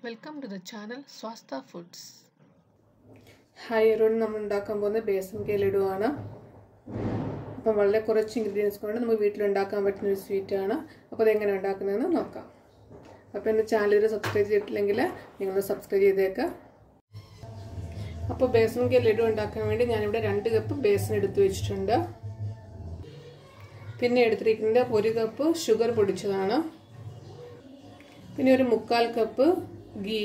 Welcome to the channel Swasta Foods. Hi എറോൺ നമ്മൾ ഉണ്ടാക്കാൻ പോകുന്ന ബേസൻ കേലിടുവാണ് അപ്പം വളരെ കുറച്ച് ഇൻഗ്രീഡിയൻസ് കൊണ്ട് നമുക്ക് വീട്ടിലുണ്ടാക്കാൻ പറ്റുന്ന ഒരു സ്വീറ്റാണ് അപ്പോൾ അതെങ്ങനെ ഉണ്ടാക്കുന്നതെന്ന് നോക്കാം അപ്പോൾ എൻ്റെ ചാനൽ ഇത് സബ്സ്ക്രൈബ് ചെയ്തിട്ടില്ലെങ്കിൽ നിങ്ങൾ സബ്സ്ക്രൈബ് ചെയ്തേക്ക് അപ്പോൾ ബേസൻ കേ ലഡു ഉണ്ടാക്കാൻ വേണ്ടി ഞാനിവിടെ രണ്ട് കപ്പ് ബേസൻ എടുത്തു വെച്ചിട്ടുണ്ട് പിന്നെ എടുത്തിരിക്കുന്നത് ഒരു കപ്പ് ഷുഗർ പൊടിച്ചതാണ് പിന്നെ ഒരു മുക്കാൽ കപ്പ് ഗീ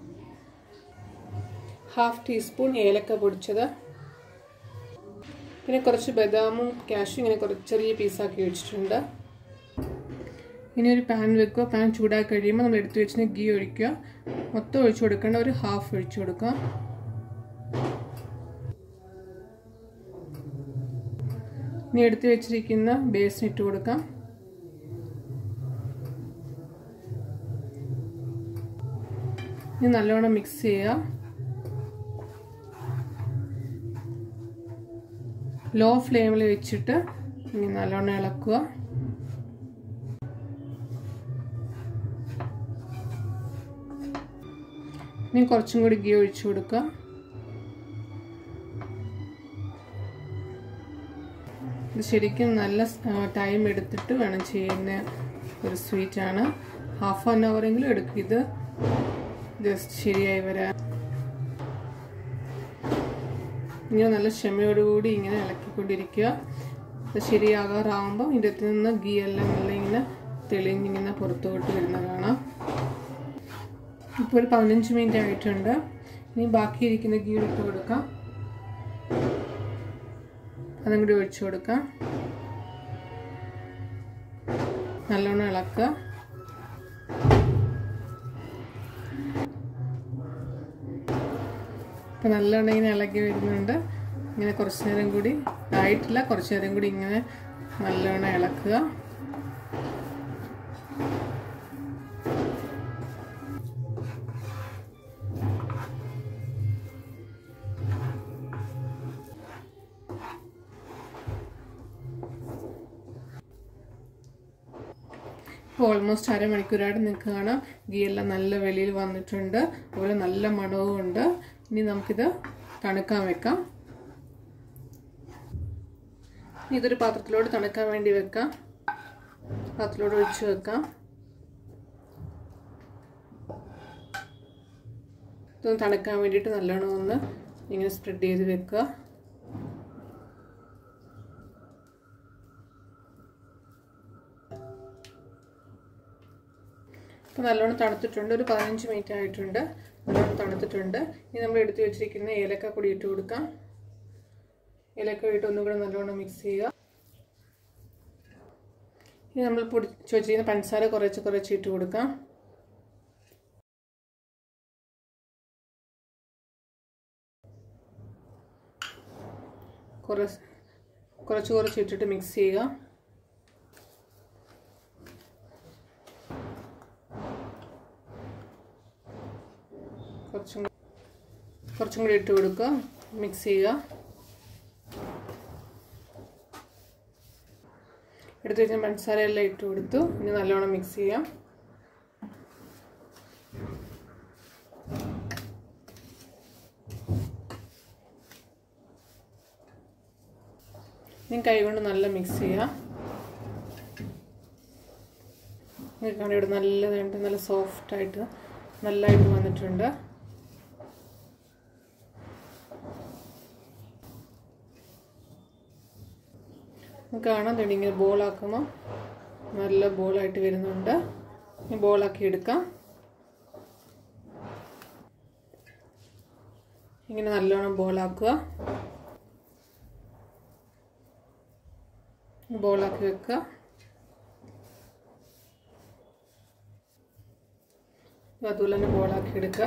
ഹാഫ് ടീസ്പൂൺ ഏലക്ക പൊടിച്ചത് പിന്നെ കുറച്ച് ബദാമും കാഷും ഇങ്ങനെ കുറച്ച് ചെറിയ പീസാക്കി വെച്ചിട്ടുണ്ട് ഇനി ഒരു പാൻ വെക്കുക പാൻ ചൂടാക്കി കഴിയുമ്പോൾ നമ്മൾ എടുത്തു വെച്ചിന് ഗീ ഒഴിക്കുക മൊത്തം ഒഴിച്ചു കൊടുക്കേണ്ട ഒരു ഹാഫ് ഒഴിച്ചു കൊടുക്കുക ഇനി എടുത്തു വെച്ചിരിക്കുന്ന ബേസിന് ഇട്ട് കൊടുക്കാം ഇനി നല്ലോണം മിക്സ് ചെയ്യുക ലോ ഫ്ലെയിമിൽ വെച്ചിട്ട് ഇനി നല്ലോണം ഇളക്കുക ഇനി കുറച്ചും കൂടി ഗീ ഒഴിച്ചു കൊടുക്കുക ഇത് ശരിക്കും നല്ല ടൈം എടുത്തിട്ട് വേണം ചെയ്യുന്ന ഒരു സ്വീറ്റാണ് ഹാഫ് ആൻ അവറെങ്കിലും എടുക്കും ഇത് ജസ്റ്റ് ശരിയായി വരാൻ ഇങ്ങനെ നല്ല ക്ഷമയോടുകൂടി ഇങ്ങനെ ഇളക്കിക്കൊണ്ടിരിക്കുക അത് ശരിയാകാറാകുമ്പോൾ ഇതിൻ്റെ അകത്ത് നിന്ന് ഗീ എല്ലാം നല്ല ഇങ്ങനെ തെളിഞ്ഞിങ്ങനെ പുറത്തോട്ട് വരുന്ന കാണാം ഇപ്പോൾ ഒരു പതിനഞ്ച് മിനിറ്റ് ആയിട്ടുണ്ട് ഇനി ബാക്കിയിരിക്കുന്ന ഗീ ഇട്ട് കൊടുക്കാം അതും കൂടി ഒഴിച്ചു കൊടുക്കാം നല്ലോണം ഇളക്കുക ഇപ്പം നല്ലോണം ഇങ്ങനെ ഇളകി വരുന്നുണ്ട് ഇങ്ങനെ കുറച്ച് നേരം കൂടി ആയിട്ടില്ല കുറച്ച് നേരം കൂടി ഇങ്ങനെ നല്ലോണം ഇളക്കുക ഇപ്പോൾ ഓൾമോസ്റ്റ് അരമണിക്കൂറായിട്ട് നിങ്ങൾക്ക് കാണാം ഗീ എല്ലാം നല്ല വെളിയിൽ വന്നിട്ടുണ്ട് അതുപോലെ നല്ല മണവും ഉണ്ട് ഇനി നമുക്കിത് തണുക്കാൻ വെക്കാം ഇതൊരു പാത്രത്തിലോട്ട് തണുക്കാൻ വേണ്ടി വെക്കാം പാത്രത്തിലോട്ട് ഒഴിച്ച് വെക്കാം ഇതൊന്ന് തണുക്കാൻ വേണ്ടിയിട്ട് നല്ലോണം ഒന്ന് ഇങ്ങനെ സ്പ്രെഡ് ചെയ്ത് വെക്കുക ഇപ്പോൾ നല്ലോണം തണുത്തിട്ടുണ്ട് ഒരു പതിനഞ്ച് മിനിറ്റ് ആയിട്ടുണ്ട് നല്ലോണം തണുത്തിട്ടുണ്ട് ഇനി നമ്മൾ എടുത്തു വെച്ചിരിക്കുന്ന ഏലക്ക പൊടി ഇട്ട് കൊടുക്കാം ഏലക്ക ഇട്ട് ഒന്നും കൂടെ നല്ലോണം മിക്സ് ചെയ്യുക ഇനി നമ്മൾ പൊടിച്ച് വെച്ചിരിക്കുന്ന പഞ്ചസാര കുറച്ച് കുറച്ച് ഇട്ട് കൊടുക്കാം കുറച്ച് കുറച്ച് കുറച്ച് ഇട്ടിട്ട് മിക്സ് ചെയ്യുക കുറച്ചും കുറച്ചും കൂടി ഇട്ട് കൊടുക്കുക മിക്സ് ചെയ്യുക എടുത്ത് വെച്ചാൽ പഞ്ചസാര എല്ലാം ഇട്ട് കൊടുത്തു ഇനി നല്ലോണം മിക്സ് ചെയ്യാം ഇനി കൈ കൊണ്ട് നല്ല മിക്സ് ചെയ്യാം നിങ്ങൾക്ക് ഇവിടെ നല്ലതായിട്ട് നല്ല സോഫ്റ്റായിട്ട് നല്ലതായിട്ട് വന്നിട്ടുണ്ട് കാണാൻ തുടങ്ങി ഇങ്ങനെ ബോളാക്കുമ്പോൾ നല്ല ബോളായിട്ട് വരുന്നുണ്ട് ഈ ബോളാക്കി എടുക്കാം ഇങ്ങനെ നല്ലോണം ബോളാക്കുക ബോളാക്കി വെക്കുക അതുപോലെ തന്നെ ബോളാക്കി എടുക്കുക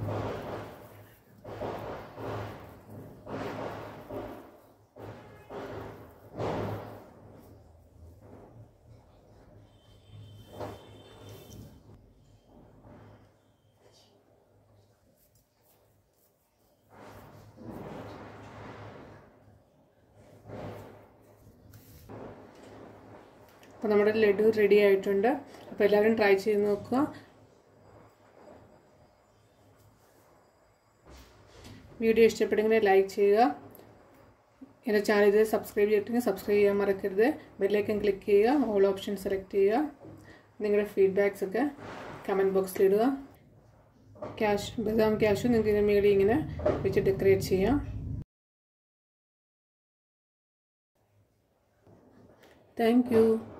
അപ്പോൾ നമ്മുടെ ലഡു റെഡി ആയിട്ടുണ്ട് അപ്പോൾ എല്ലാവരും ട്രൈ ചെയ്ത് നോക്കുക വീഡിയോ ഇഷ്ടപ്പെടുമെങ്കിൽ ലൈക്ക് ചെയ്യുക എൻ്റെ ചാനൽ ഇത് സബ്സ്ക്രൈബ് ചെയ്തിട്ടുണ്ടെങ്കിൽ സബ്സ്ക്രൈബ് ചെയ്യാൻ മറക്കരുത് ബെല്ലൈക്കൻ ക്ലിക്ക് ചെയ്യുക ഓൾ ഓപ്ഷൻ സെലക്ട് ചെയ്യുക നിങ്ങളുടെ ഫീഡ്ബാക്സ് ഒക്കെ കമൻറ്റ് ബോക്സിൽ ഇടുക ക്യാഷ് ബദാം ക്യാഷ് നിങ്ങൾക്ക് ഇതിന് മേളിൽ ഇങ്ങനെ വെച്ച് ഡെക്കറേറ്റ് ചെയ്യാം താങ്ക് യു